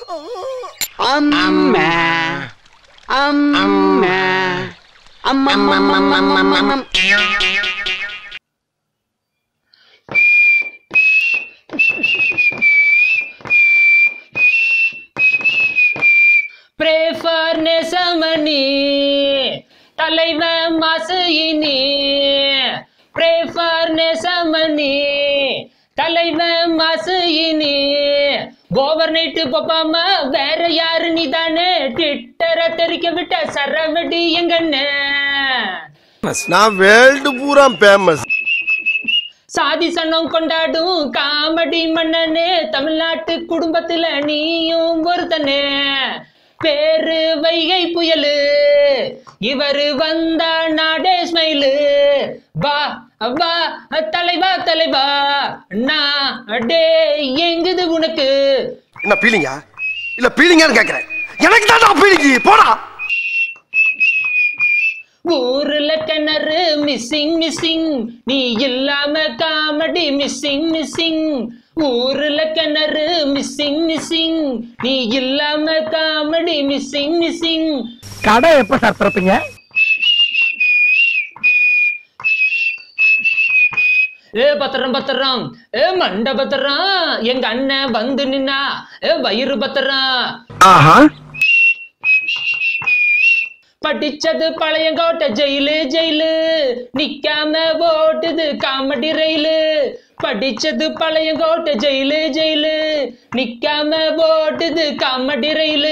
அம்மா அம்மா அம்மம்மம்மம்மம்மம்மம் பிரேஃபர் நெசமணி தலைவன் மாசுயினி பிரேஃபர் நெசமணி தலைவன் மாசுயினி ஓவர் நைட்டு பப்பாம வேற யாரு நீ தானே ட்விட்டரை தெரிக்க விட்ட சரவடி எங்கன்னு நான் வேர்ல்டு பூரா ஃபேமஸ் சாதி சனம் கொண்டாடும் காமெடி மன்னனே தமிழ்நாட்டு குடும்பத்துல நீயும் ஒருத்தனே பேரு வைகை புயலு இவரு வந்தா நாடே ஸ்மைலு வா வா தலைவா தலைவா நாடே எங்குது உனக்கு என்ன பீலிங்கா இல்ல பீலிங்கான்னு கேக்குறேன் எனக்கு தான் பீலிங்கி போடா ஊருல கிணறு மிஸ்ஸிங் மிஸ்ஸிங் நீ இல்லாம காமெடி மிஸ்ஸிங் மிஸ்ஸிங் ஊருல கிணறு மிஸ்ஸிங் மிஸ்ஸிங் நீ இல்லாம காமெடி மிஸ்ஸிங் மிஸ்ஸிங் கடை எப்ப சார் திறப்பீங்க ஏ பத்திரம் பத்திரம் ஏ மண்ட பத்திரம் எங்க அண்ணன் வந்து நின்னா ஏ வயிறு பத்திரம் ஆஹா படிச்சது பழையங்கோட்டை ஜெயிலு ஜெயிலு நிக்காம ஓட்டுது காமெடி ரயிலு படிச்சது பழையங்கோட்டை ஜெயிலு ஜெயிலு நிக்காம ஓட்டுது காமெடி ரயிலு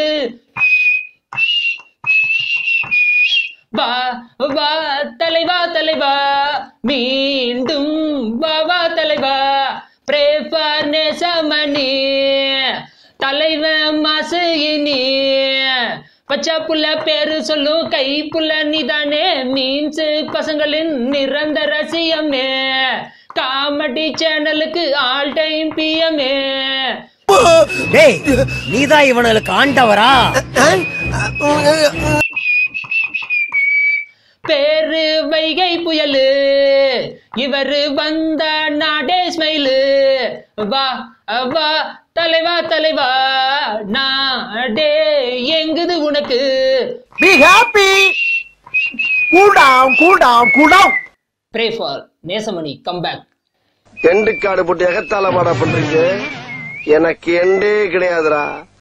வா வா தலைவா தலைவா மீண்டும் வா வா தலைவா பிரேஃபார் நேசமணி தலைவன் மாசு இனி பச்சா புள்ள பேரு சொல்லும் கை புள்ள நீதானே மீன்ஸ் பசங்களின் நிரந்தர ரசியமே காமெடி சேனலுக்கு ஆல் டைம் பிஎம்ஏ டேய் நீதான் இவனுக்கு ஆண்டவரா பேரு வைகை புயலு இவரு வந்த நாடே ஸ்மைலு வா வா தலைவா தலைவா நாடே எங்குது உனக்கு be happy cool down cool down cool down pray for Nesamani come back எண்டு காடு போட்டு எகத்தால மாடா பண்றீங்க எனக்கு எண்டே கிடையாதுடா